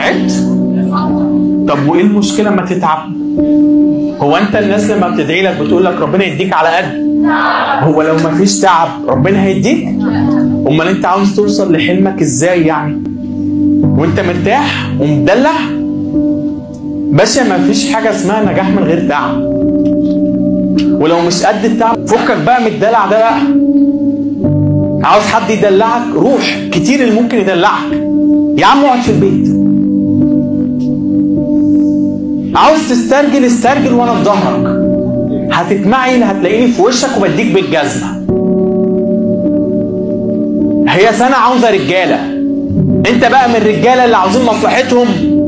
تعبت طب وايه المشكله ما تتعب هو انت الناس لما بتدعي لك بتقول لك ربنا يديك على قد هو لو ما فيش تعب ربنا هيديك امال انت عاوز توصل لحلمك ازاي يعني وانت مرتاح ومدلع باشا ما فيش حاجه اسمها نجاح من غير تعب ولو مش قد التعب فكك بقى من الدلع ده بقى عاوز حد يدلعك روح كتير اللي ممكن يدلعك يا عم اقعد في البيت عاوز تسترجل استرجل وانا في ظهرك هتتمعي هتلاقيني في وشك وبديك بالجزمه هي سنه عاوزه رجاله انت بقى من الرجاله اللي عاوزين مصلحتهم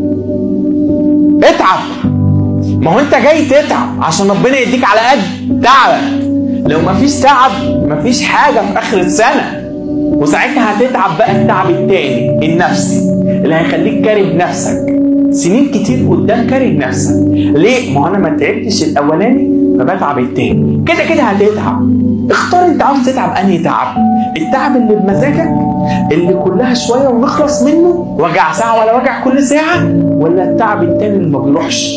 اتعب ما هو انت جاي تتعب عشان ربنا يديك على قد تعبك لو مفيش تعب مفيش حاجه في اخر السنه وساعتها هتتعب بقى التعب التاني النفسي اللي هيخليك كاره نفسك سنين كتير قدام كاره نفسك ليه؟ ما هو انا ما تعبتش الاولاني فبتعب التاني كده كده هتتعب اختار انت عاوز تتعب انهي تعب التعب اللي بمزاجك اللي كلها شويه ونخلص منه وجع ساعه ولا وجع كل ساعه ولا التعب التاني اللي ما بيروحش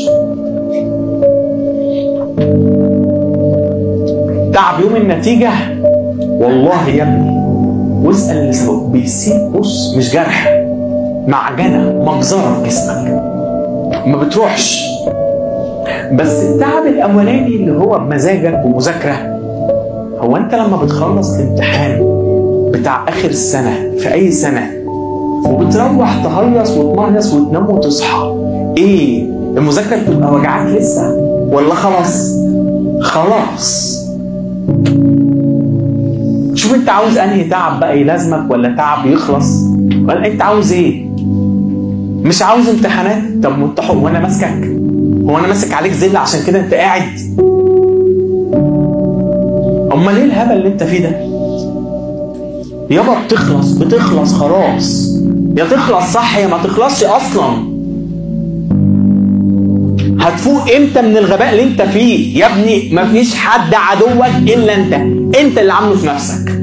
تعب يوم النتيجه والله يا ابني واسال اللي سبقه بيسيب بص مش جرح معجنه مجزره في جسمك ما بتروحش بس التعب الاولاني اللي هو بمزاجك ومذاكره هو انت لما بتخلص الامتحان بتاع اخر السنه في اي سنه وبتروح تهيص وتمهيص وتنام وتصحى ايه المذاكره بتبقى وجعاك لسه ولا خلاص خلاص شوف انت عاوز انهي تعب بقى يلازمك ولا تعب يخلص ولا انت عاوز ايه مش عاوز امتحانات طب وانت هو انا ماسكك هو انا ماسك عليك زل عشان كده انت قاعد امال ايه الهبل اللي انت فيه ده يابا بتخلص بتخلص خلاص يا تخلص صح يا ما تخلصش اصلا هتفوق امتى من الغباء اللي انت فيه يا ابني مفيش حد عدوك الا انت انت اللي عامله في نفسك